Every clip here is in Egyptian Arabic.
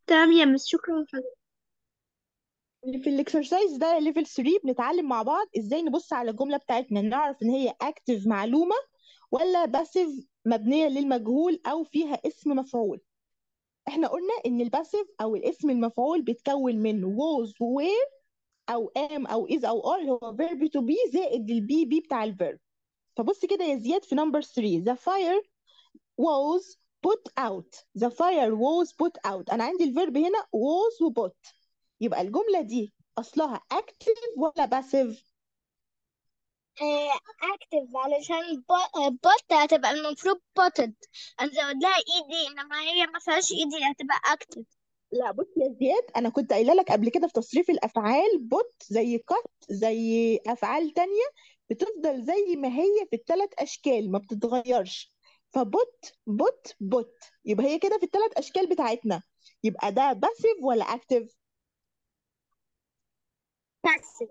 تمام يا مس شكرا حضرتك في الاكسرسايز ده ليفل 3 بنتعلم مع بعض ازاي نبص على الجمله بتاعتنا نعرف ان هي اكتف معلومه ولا باسيف مبنيه للمجهول او فيها اسم مفعول احنا قلنا ان الباسيف او الاسم المفعول بيتكون من was were او am او is او are اللي هو verb to be زائد البي بي بتاع الفيرب فبص كده يا زياد في نمبر 3 the fire was put out the fire was put out انا عندي الفيرب هنا was و put يبقى الجمله دي اصلها active ولا passive اكتف علشان بوت هتبقى المفروض بوتد هنزود لها ايدي انما هي ما فيهاش ايدي هتبقى اكتف لا بص يا زياد انا كنت قايله لك قبل كده في تصريف الافعال بوت زي كت زي افعال تانية بتفضل زي ما هي في الثلاث اشكال ما بتتغيرش فبوت بوت بوت يبقى هي كده في الثلاث اشكال بتاعتنا يبقى ده باسيف ولا اكتف بس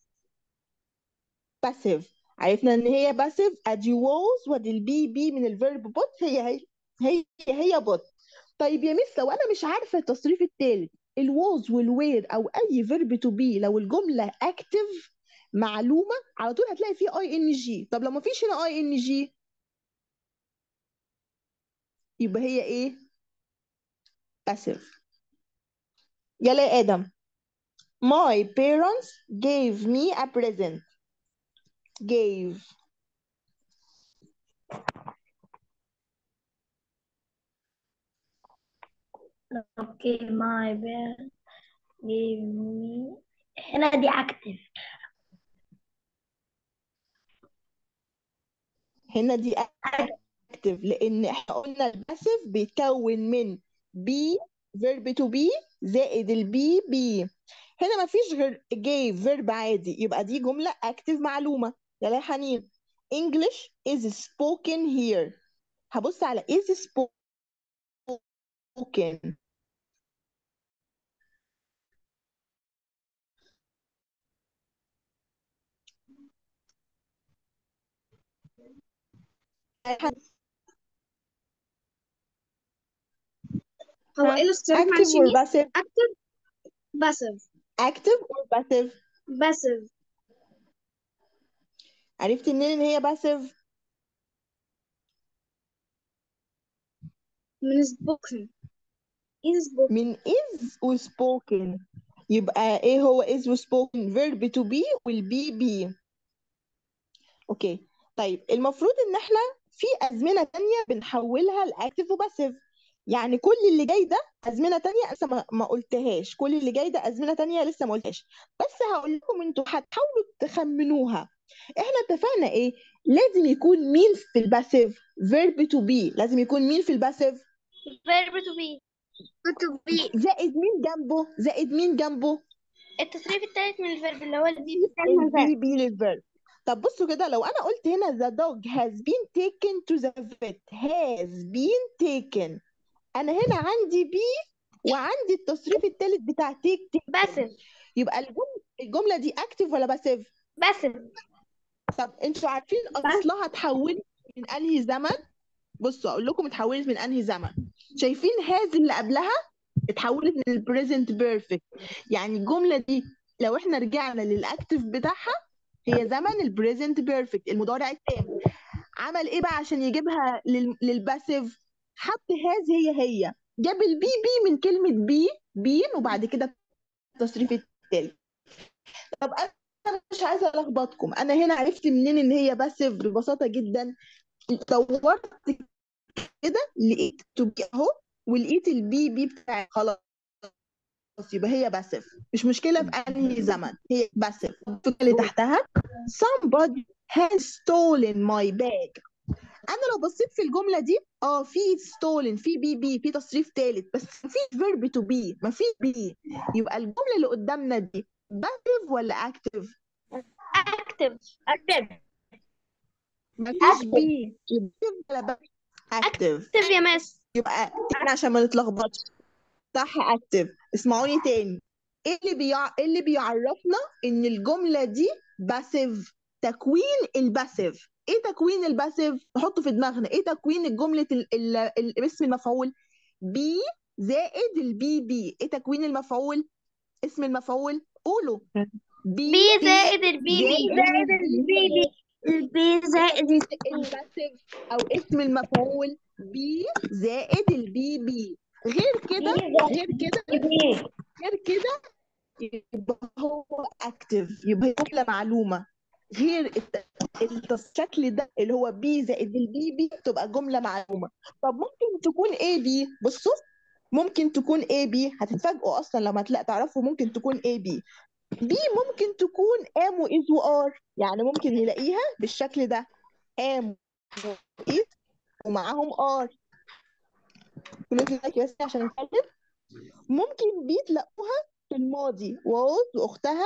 باسيف عرفنا ان هي باسيف ادي ووز وادي البي بي من الفيرب بوت هي هي هي هي بوت طيب يا مس لو انا مش عارفه التصريف الثالث الووز والوير او اي فيرب تو بي لو الجمله اكتف معلومه على طول هتلاقي فيه اي ان جي طب لو ما فيش هنا اي ان جي يبقى هي ايه باسيف يلا يا ادم my parents gave me a present gave اوكي ماي بير give me هنا دي اكتف هنا دي اكتف لان احنا قلنا الباسيف بيتكون من بي فيرب تو بي زائد البي بي هنا ما فيش غير gave فيرب عادي يبقى دي جمله اكتف معلومه يلا يا حنين English is spoken here هبص على is spoken هو ها ايه الاختيارات active معلش or مين passive اكتف باسيف active or passive باسيف عرفتي منين ان هي passive من سبوكن ايه سبوكن من is و spoken يبقى ايه هو is و spoken verb to be والبي بي اوكي طيب المفروض ان احنا في ازمنه تانية بنحولها لاكتف وباسيف يعني كل اللي جاي ده ازمنه تانية لسه ما, ما قلتهاش كل اللي جاي ده ازمنه تانية لسه ما قلتهاش بس هقول لكم انتوا هتحاولوا تخمنوها احنا اتفقنا ايه لازم يكون مين في الباسيف verb to be لازم يكون مين في الباسيف verb to be to be زائد مين جنبه زائد مين جنبه التصريف الثالث من الفيرب اللي هو البي البي بي للفيرب طب بصوا كده لو انا قلت هنا the dog has been taken to the vet has been taken انا هنا عندي بي وعندي التصريف الثالث بتاع تيك تيك باسيف يبقى الجمله الجمله دي اكتف ولا باسيف باسيف طب انتوا عارفين اصلها اتحولت من انهي زمن بصوا اقول لكم اتحولت من انهي زمن شايفين هاز اللي قبلها اتحولت من البريزنت بيرفكت يعني الجمله دي لو احنا رجعنا للاكتف بتاعها هي زمن البريزنت بيرفكت المضارع التام عمل ايه بقى عشان يجيبها لل... للباسيف حط هاز هي هي جاب البي بي من كلمه بي بين وبعد كده التصريف التالي طب انا مش عايزه الخبطكم انا هنا عرفت منين ان هي باسيف ببساطه جدا دورت كده لقيت تو بي اهو ولقيت البي بي بتاعي خلاص يبقى هي باسيف مش مشكله في انهي زمن هي باسيف اللي تحتها somebody has stolen my bag انا لو بصيت في الجمله دي اه في stolen في بي بي في تصريف ثالث بس مفيش فيرب تو بي مفيش بي يبقى الجمله اللي قدامنا دي باسيف ولا اكتف اكتف اكتف مفيش بي يبقى active ولا اكتف اكتف يا مس يبقى احنا عشان ما نتلخبطش صح اكتف اسمعوني تاني ايه اللي بيع... إيه اللي بيعرفنا ان الجمله دي باسيف تكوين الباسيف ايه تكوين الباسيف نحطه في دماغنا ايه تكوين الجمله ال... ال... ال... اسم المفعول بي زائد البي بي ايه تكوين المفعول اسم المفعول قولوا بي بي زائد البي بي زائد البي بي البي زائد الباسيف او اسم المفعول بي زائد البي بي غير كده غير كده غير كده يبقى هو اكتف يبقى جمله معلومه غير الت- الت- الشكل ده اللي هو بي زائد البي بي تبقى جمله معلومه طب ممكن تكون اي بي بصوا ممكن تكون اي بي هتتفاجئوا اصلا لما تلاقي تعرفوا ممكن تكون اي بي بي ممكن تكون ام واز وار يعني ممكن نلاقيها بالشكل ده ام واز ومعاهم ار كلنا دلوقتي بس عشان نتكلم ممكن بي تلاقوها في الماضي was واختها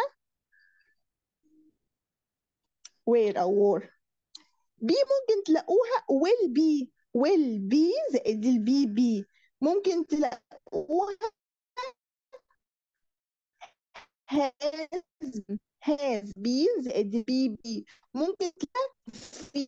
where او وور بي ممكن تلاقوها will be will be زائد البي بي ممكن تلاقوها has has been زائد البي بي ممكن تلاقي في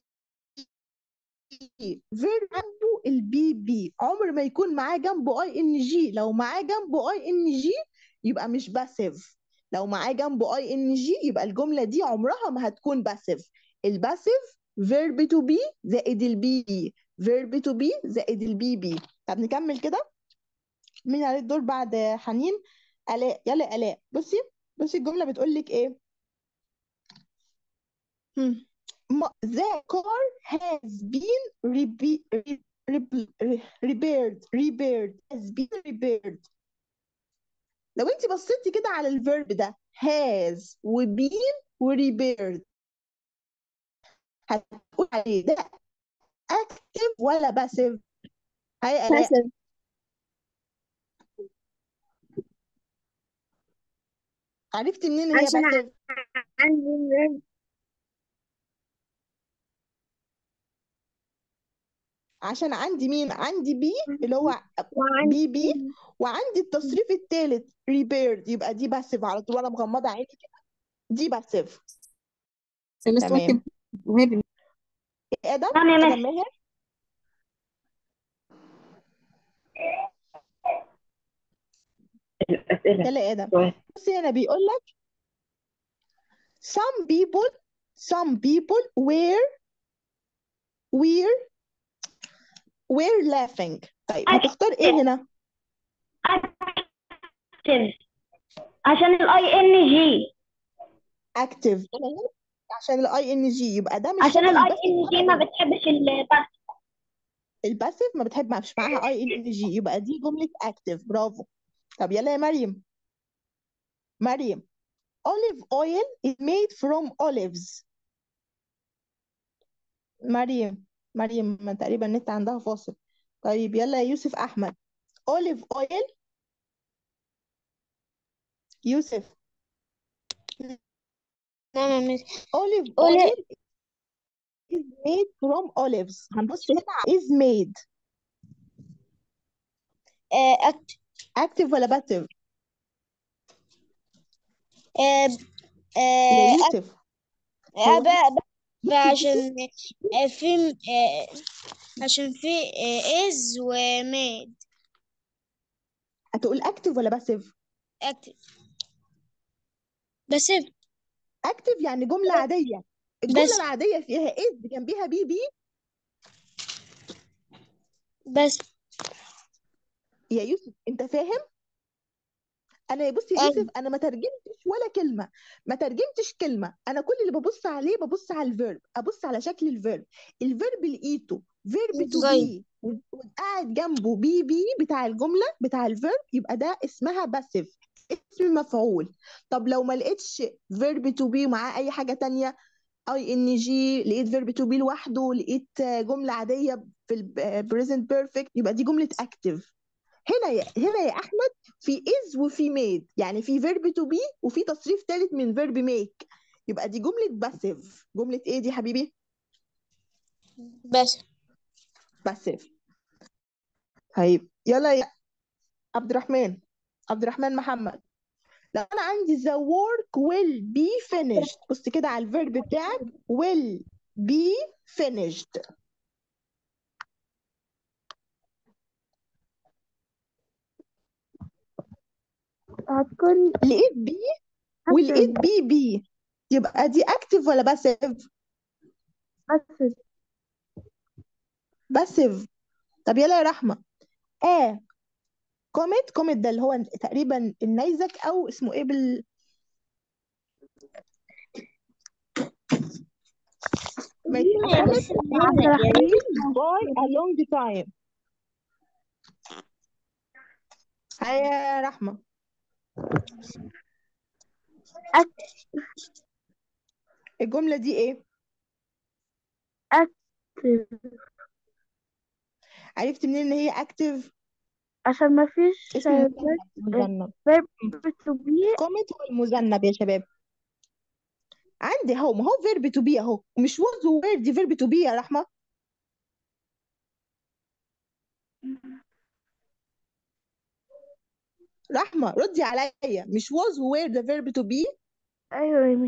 فيرب عنده البي بي عمر ما يكون معاه جنبه اي ان جي لو معاه جنبه اي ان جي يبقى مش باسيف لو معاه جنبه اي ان جي يبقى الجمله دي عمرها ما هتكون باسيف الباسيف فيرب تو بي زائد البي بي فيرب تو بي زائد البي بي طب نكمل كده مين عليه الدور بعد حنين الاء يلا الاء بصي بصي الجمله بتقول لك ايه هم. Ma- the car has been repe- re- re- repaired repaired has been repaired لو انت بصيتي كده على الفيرب ده has وبين وريبيرد هتقول عليه ده active ولا passive هاي آلاء باسف عرفتي منين هي عشان passive عندي عشان عندي مين عندي بي اللي هو وعندي بي بي وعندي التصريف الثالث repaired يبقى دي passive على طول وانا مغمضه عيني كده دي passive بس تمام ممكن غير ادم نعم يا ادم مس ماهر الأسئلة يلا يا ادم سؤال بصي هنا بيقول لك some people some people were were were laughing طيب هتختار ايه هنا active عشان الاي ان جي active عشان الاي ان جي يبقى ده مش عشان شكل الاي الباسيف ان جي ما بتحبش البحث الباسيف ما بتحب مش معاها اي ان جي يبقى دي جمله active برافو طب يلا يا مريم مريم olive oil is made from olives مريم مريم ما تقريبا النت عندها فاصل طيب يلا يا يوسف احمد olive oil يوسف نعم يا مس olive قولي oil is made from olives هنبص هنا على is made آه، أكت... active ولا passive آه، يا آه، يوسف آه، هو ب- ب- بصي عشان آه، في آه، عشان في از وميد هتقول active ولا passive اكتب بس active يعني جملة عادية الجملة بس العادية فيها is جنبيها بي بي بس يا يوسف انت فاهم انا بص يا يوسف أيوة. انا ما ترجمتش ولا كلمه ما ترجمتش كلمه انا كل اللي ببص عليه ببص على الفيرب ابص على شكل الفيرب الفيرب لقيته فيرب تو صغير بي وقاعد جنبه بي بي بتاع الجمله بتاع الفيرب يبقى ده اسمها باسيف اسم مفعول طب لو ما لقيتش فيرب تو بي ومعاه اي حاجه تانية اي ان جي لقيت فيرب تو بي لوحده لقيت جمله عاديه في البريزنت بيرفكت يبقى دي جمله اكتف هنا يا هنا يا احمد في is وفي made يعني في verb to be وفي تصريف ثالث من verb make يبقى دي جملة passive جملة ايه دي حبيبي بس passive طيب يلا يا عبد الرحمن عبد الرحمن محمد لو انا عندي the work will be finished بص كده على الفيرب بتاعك will be finished هتكون لقيت بي ولقيت بي بي يبقى دي اكتف ولا باسيف بس باسيف طب يلا يا رحمة اه كوميت كوميت ده اللي هو تقريبا النيزك او اسمه ايه بال ماشي كوميت باي a long time هيا يا رحمة الجملة دي ايه عرفت منين ان هي اكتف عشان ما فيش اسم مذنب مذنب verb to be كوميت هو المذنب يا شباب عندي اهو ما هو فيرب تو بي اهو مش was وير دي فيرب تو بي يا رحمة رحمة ردي عليا مش was وير ده فيرب تو بي ايوه يا مس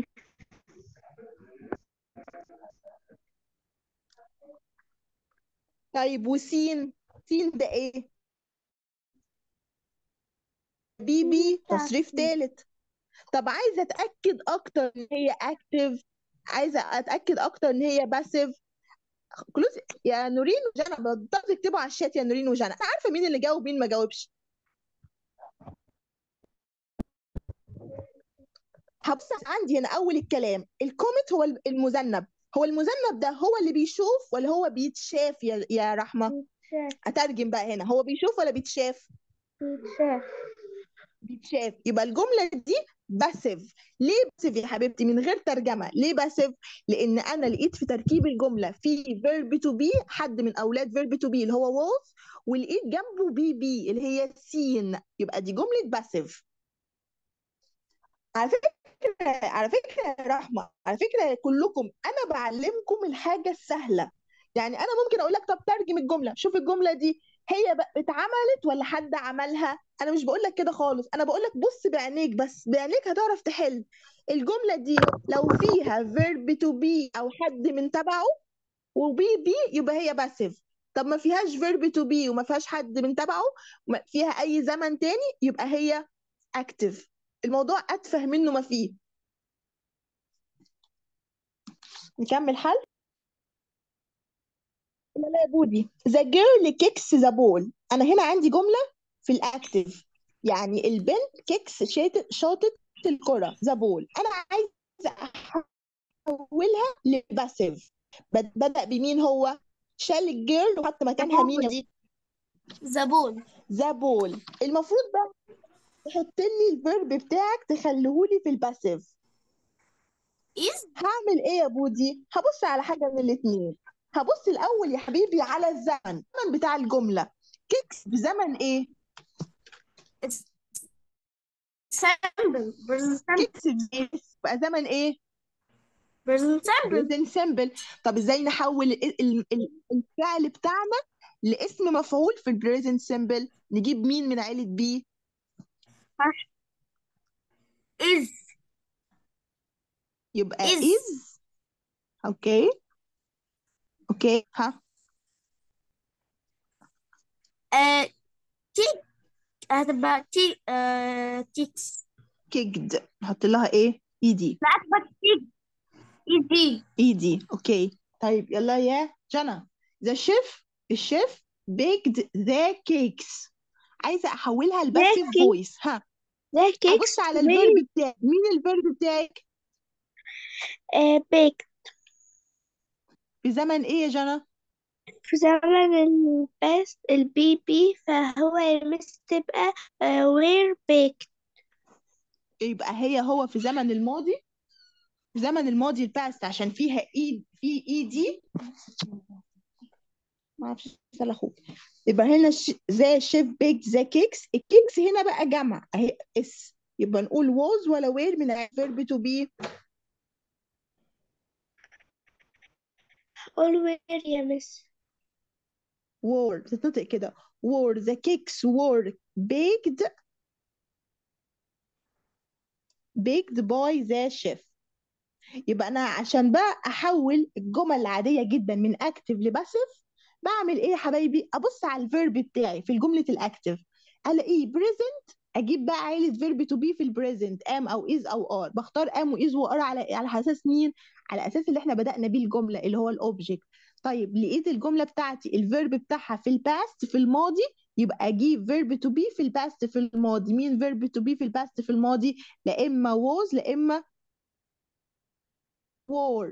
طيب وسين سين ده ايه بيبي تصريف ثالث طب عايزه اتاكد اكتر ان هي اكتف عايزه اتاكد اكتر ان هي باسيف كلوز يا نورين وجنى بضطر تكتبوا على الشات يا نورين وجنى انا عارفه مين اللي جاوب مين ما جاوبش هبص عندي هنا اول الكلام الكومنت هو المذنب هو المذنب ده هو اللي بيشوف ولا هو بيتشاف يا يا رحمه شاف اترجم بقى هنا هو بيشوف ولا بيتشاف شاف بيتشاف يبقى الجمله دي باسيف ليه باسيف يا حبيبتي من غير ترجمه ليه باسيف لان انا لقيت في تركيب الجمله في فيرب تو بي حد من اولاد فيرب تو بي اللي هو was ولقيت جنبه بي بي اللي هي سين يبقى دي جمله باسيف على فكره على فكره يا رحمه على فكره كلكم انا بعلمكم الحاجه السهله يعني انا ممكن اقول لك طب ترجم الجمله شوف الجمله دي هي بقى اتعملت ولا حد عملها انا مش بقول لك كده خالص انا بقول لك بص بعينيك بس بعينيك هتعرف تحل الجمله دي لو فيها verb to be او حد من تبعه وبي بي يبقى هي باسيف طب ما فيهاش verb to be وما فيهاش حد من تبعه وما فيها اي زمن تاني يبقى هي active الموضوع اتفه منه ما فيه نكمل حل لا لا يا بودي the girl kicks the ball انا هنا عندي جمله في الاكتف يعني البنت كيكس شاطت شاطت الكره the ball انا عايزه احولها لباسيف بد- بدأ بمين هو شال الجيرل وحط مكانها مين يا دي زبون ذا بول المفروض بقى تحط لي الفيرب بتاعك تخليهولي في الباسيف is هعمل ايه يا بودي هبص على حاجه من الاثنين هبص الاول يا حبيبي على الزمن الزمن بتاع الجمله كيكس بزمن ايه simple present simple كيكس بإيه؟ بقى زمن ايه present simple بريزنت سيمبل طب ازاي نحول ال- ال- ال- الفعل بتاعنا لاسم مفعول في البريزنت سيمبل نجيب مين من عيله بي is يبقى Is. is اوكي اوكي ها آه كيك هتبقى كيك آه كيكس كيكد نحط لها ايه اي دي لا هتبقى كيك ايزي اي دي اوكي طيب يلا يا جنى ذا شيف الشيف بيكد ذا كيكس عايزه احولها لباسيف cake. فويس ها ده ابص على الفيرب بتاعي مين الفيرب بتاعك بيك في زمن ايه يا جنى في زمن الباس البي بي فهو المس تبقى وير بيك يبقى هي هو في زمن الماضي في زمن الماضي الباست عشان فيها اي في اي دي ما اعرفش اسال اخوك يبقى هنا ش... ذا شيف بيكد ذا كيكس الكيكس هنا بقى جمع اهي اس يبقى نقول was ولا were من الفيرب تو بي all وير يا مس were بتتنطق كده were the cakes were baked baked by the chef يبقى انا عشان بقى احول الجمل العاديه جدا من اكتف لباسيف بعمل ايه يا حبايبي ابص على الفيرب بتاعي في جمله الاكتف الاقيه present اجيب بقى عيله فيرب تو بي في البريزنت ام او از او ار بختار ام واز وار على على اساس مين على اساس اللي احنا بدأنا بيه الجمله اللي هو الاوبجكت طيب لقيت الجمله بتاعتي الفيرب بتاعها في الباست في الماضي يبقى اجيب فيرب تو بي في الباست في الماضي مين فيرب تو بي في الباست في الماضي لا اما was لا اما were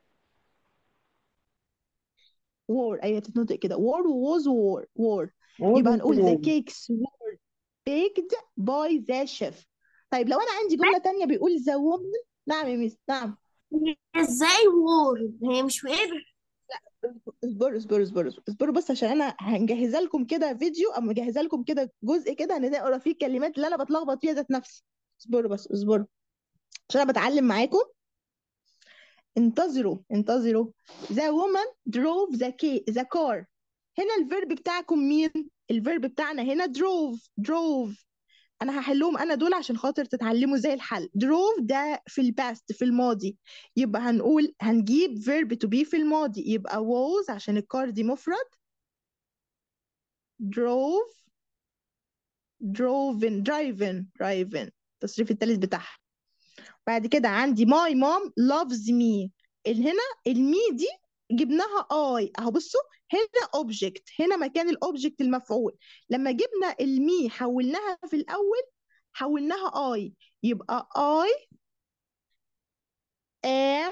were ايوه تتنطق كده were was were were يبقى هنقول the cakes were baked by the chef طيب لو انا عندي جمله تانية بيقول the woman نعم يا ميس نعم ازاي وور هي مش وير اصبروا اصبروا اصبروا اصبروا بس عشان انا هنجهز لكم كده فيديو او مجهزه لكم كده جزء كده هنقرا فيه الكلمات اللي انا بتلخبط فيها ذات نفسي اصبروا بس اصبروا عشان انا بتعلم معاكم انتظروا انتظروا the woman drove the, key, the car هنا الفيرب بتاعكم مين الفيرب بتاعنا هنا drove drove انا هحلهم انا دول عشان خاطر تتعلموا ازاي الحل drove ده في الباست في الماضي يبقى هنقول هنجيب verb to be في الماضي يبقى was عشان الكار دي مفرد drove driven driven driven التصريف الثالث بتاعها بعد كده عندي my mom loves me ال- هنا المي دي جبناها I اهو بصوا هنا object هنا مكان الاوبجكت المفعول لما جبنا المي حولناها في الاول حولناها I يبقى I am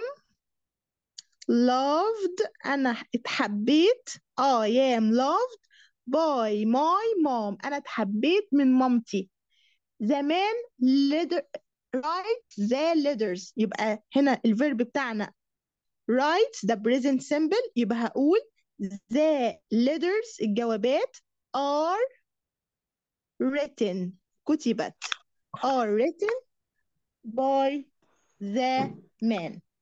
loved انا اتحبيت I am loved by my mom انا اتحبيت من مامتي زمان letter write the letters يبقى هنا الفيرب بتاعنا write the present simple يبقى هقول the letters الجوابات are written كتبت are written by the man